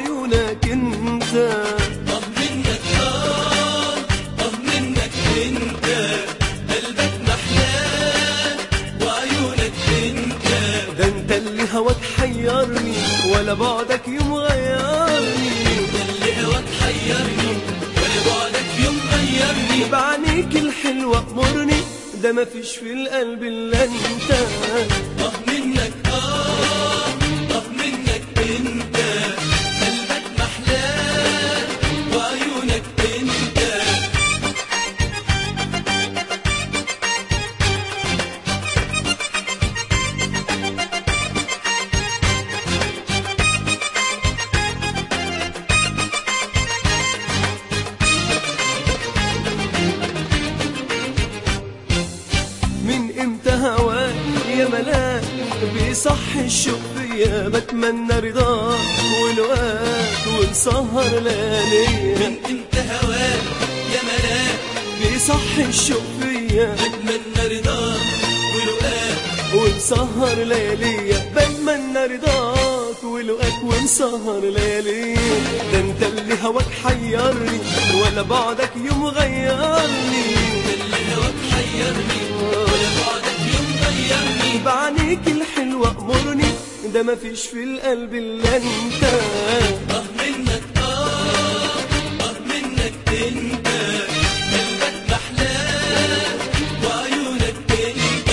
وعيونك انت طب منك اه طب منك انت قلبك محلاه وعيونك انت ده انت اللي هواك حيرني ولا بعدك يوم غيرني اللي هواك حيرني ولا بعدك يوم غيرني بعينيك الحلوة امرني ده مفيش في القلب الا انت طب منك اه طب منك انت قلبك محلاه وعيونك انت من امتى هواك يا ملاك بيصح الشوق فيا بتمنى رضاك ولقاك ونسهر لياليا من انت هواك يا ملاك بيصح الشوق فيا اتمنى رضاك ولقاك ونسهر لياليا بتمنى رضاك ولقاك ونسهر لياليا ده انت اللي هواك حيرني ولا بعدك يوم غيرني اللي هواك حيرني ولا بعدك يوم غيرني بعينيك الحلوة امرني ده مفيش في القلب الا انت اه منك اه اه منك انت قلبك محلاه وعيونك انت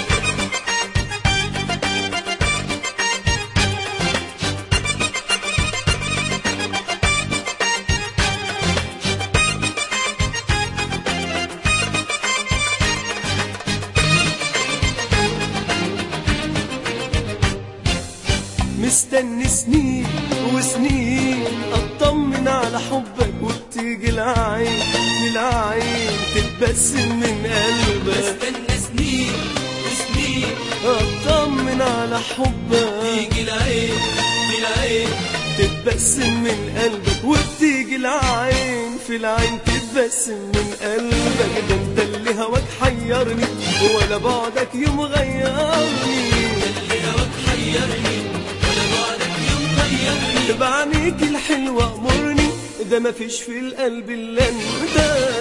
مستني سنين وسنين اطمن على حبك وبتيجي العين في العين تتبسم من قلبك استنى سنين وسنين اطمن على حبك يجي العين في العين تتبسم من قلبك وبتيجي العين في العين تتبسم من قلبك ده انت اللي هواك حيرني ولا بعدك يوم غيرني اللي هواك حيرني ولا بعدك يوم غيرني بعينيك الحلوة امرني ده مفيش في القلب الا انت